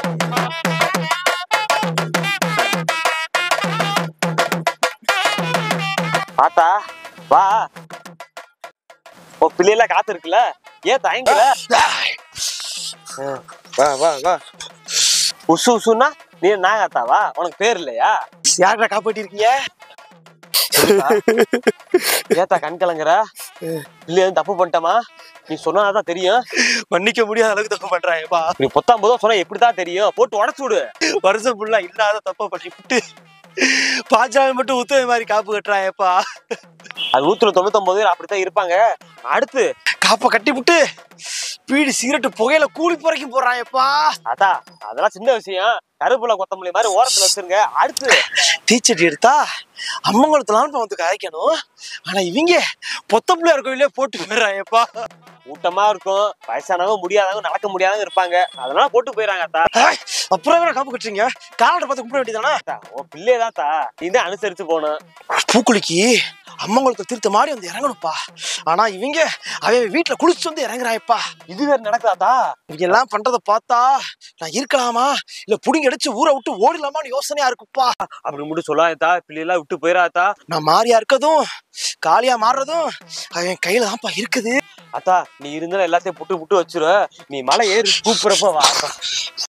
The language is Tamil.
பாத்தா வா ஓ பிள்ளைல காத்து இருக்குல்ல ஏன் தயங்கல வா வா வா உசு உசுன்னா நீ நாகாத்தாவா உனக்கு பேர் இல்லையா யார்டா காப்பாட்டி இருக்கீங்க ஏத்தா கண் கலங்குற இல்லையா தப்பு பண்ணிட்டமா நீ சொன்னாதான் தெரியும் மன்னிக்க முடியாத அளவுக்கு தப்பு பண்றாயப்பா நீ பொத்தாம் போதும் சொன்னா எப்படிதான் தெரியும் போட்டு உடச்சு விடு வருஷம் ஃபுல்லா இல்லாத தப்ப பண்ணி விட்டு பாஞ்சாலி மட்டும் உத்தவ மாதிரி காப்பு கட்டுறாயப்பா அது நூத்துல தொண்ணூத்தொன்பது பேர் அப்படித்தான் இருப்பாங்க அடுத்து காப்பை கட்டி விட்டு பீடி சிகரெட்டு புகையில கூலி புறைக்கு போறாயப்பா அதா அதெல்லாம் சின்ன விஷயம் கருப்புல கொத்தமல்லி மாதிரி ஓரத்துல வச்சிருங்க அடுத்து தீச்சட்டி எடுத்தா அம்மங்குளத்துலாம் வந்து காய்க்கணும் ஆனா இவங்க பொத்த பிள்ளையார் கோயிலே போட்டு போயிடுறாயப்பா கூட்டமா இருக்கும் வயசானவங்க முடியாதவங்க நடக்க முடியாதவங்க இருப்பாங்க அதனால போட்டு போயிடறாங்க அத்தா ஏய், அப்புறம் வேற காப்பு கட்டுறீங்க காலண்டை பார்த்து கும்பிட வேண்டியதானே அத்தா, உன் பிள்ளையே தாத்தா நீ தான் அனுசரிச்சு போகணும் பூக்குளிக்கு அம்மங்குளத்தை திருத்த மாடி வந்து இறங்கணும்ப்பா ஆனா இவங்க அவன் வீட்டுல குளிச்சு வந்து இறங்குறாயப்பா இது வேற நடக்காதா இவங்க எல்லாம் பண்றத பார்த்தா நான் இருக்கலாமா இல்ல புடிங்க அடிச்சு ஊரை விட்டு ஓடிடலாமான்னு யோசனையா இருக்குப்பா அப்படி மட்டும் சொல்லாதா பிள்ளையெல்லாம் விட்டு போயிடாதா நான் மாறியா இருக்கதும் காலியா மாறுறதும் அவன் கையில தான்ப்பா இருக்குது அத்தா நீ இருந்தாலும் எல்லாத்தையும் புட்டு புட்டு வச்சிரு நீ மலை ஏறி கூப்பிடுறப்ப வா